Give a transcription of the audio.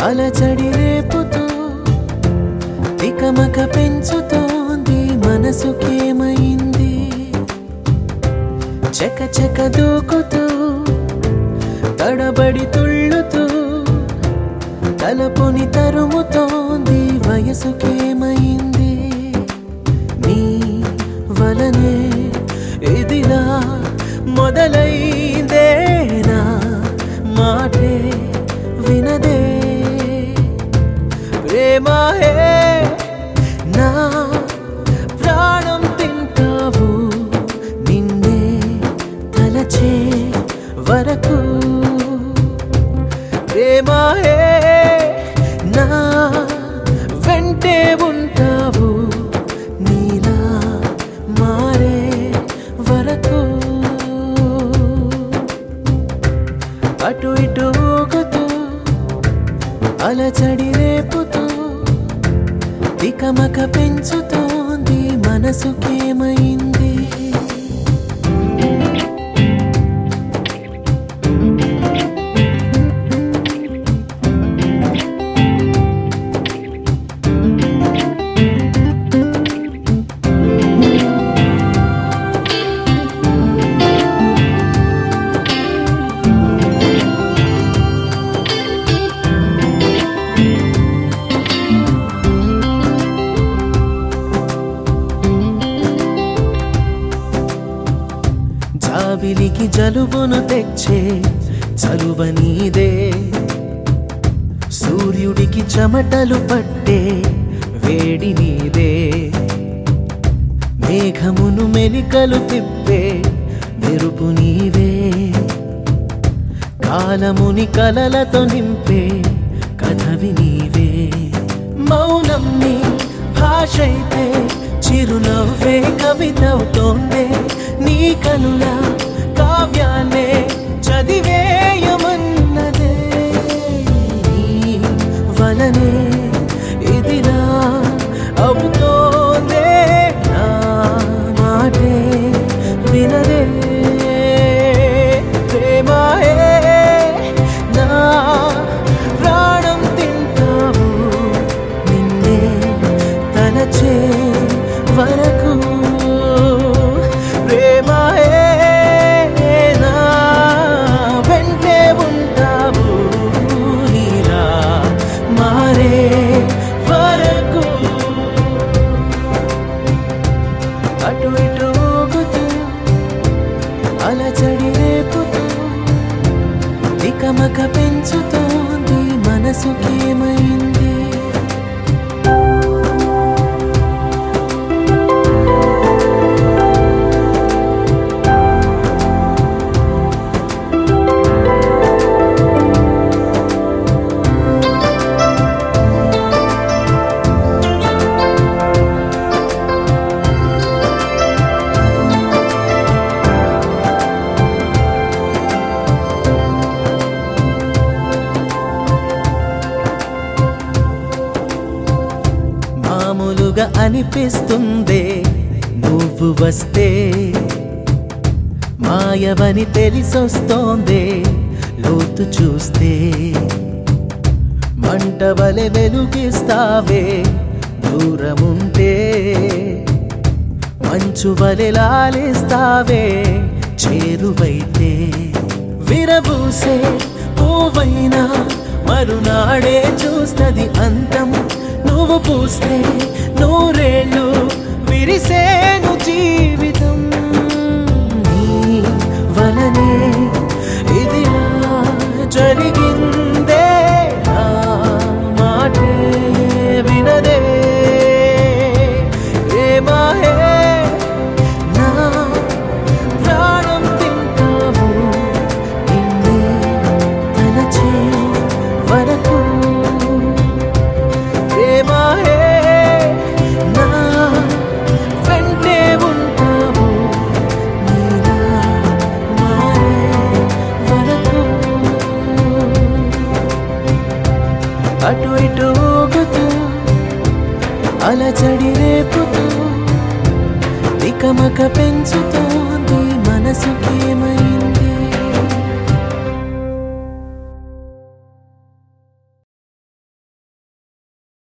అలచడి రేపుతూ తికమక పెంచుతోంది మనసుకేమైంది చక చక దూకుతూ తడబడి తుళ్ళుతూ తలపుని తరుముతోంది వయసుకేమైంది నీ వలనే ఇదిలా మొదలైందేనా మాటే వినదే ప్రేమాయే నా ప్రాణం తింటావు నిన్నే తలచే వరకు ప్రేమాయే నా వెంటే ఉంటావు నీలా మారే వరకు అటు ఇటు ఊగుతూ అలచడి రేపుతూ తికమక పెంచుతోంది మనసుకేమైంది జాబిలికి జలుబును తెచ్చే చలువ నీదే సూర్యుడికి చెమటలు పట్టే వేడి నీదే మేఘమును మెలికలు తిప్పే మెరుపు నీవే కాలముని కలలతో నింపే కథవి నీవే మౌనం నీ భాషైతే చిరునవ్వే కవితవుతోందే నీ కనుల కావ్యాన్నే చదివేయమన్నదే నీ వలనే ఇదిలా అవుతోందే నా మాటే వినదే ప్రేమాయే నా ప్రాణం తింటావు నిన్నే తలచే వరకు ప్రేమాయే నా వెంటే ఉంటావు నీలా మారే వరకు అటు ఇటు ఊగుతూ అలచడి రేపుతూ తికమక పెంచుతోంది మనసుకేమైంది మామూలుగా అనిపిస్తుందే నువ్వు వస్తే మాయవని తెలిసొస్తోందే లోతు చూస్తే మంట వలె వెలుగిస్తావే దూరముంటే మంచు వలె లాలిస్తావే చేరువైతే విరబూసే పువ్వైనా మరునాడే చూస్తది అంతం నువ్వు పూస్తే నూరేళ్ళు విరిసేను జీవితం నీ వలనే ఇదిలా జరిగిందే నా మాటే వినదే ప్రేమాయే నా ప్రాణం తింటావు నిన్నే తలచే వరకు ప్రేమాయే నా వెంటే ఉంటావు నీలా మారే వరకు అటు ఇటు ఊగుతూ అలచడి రేపుతూ తికమక పెంచుతోంది మనసుకి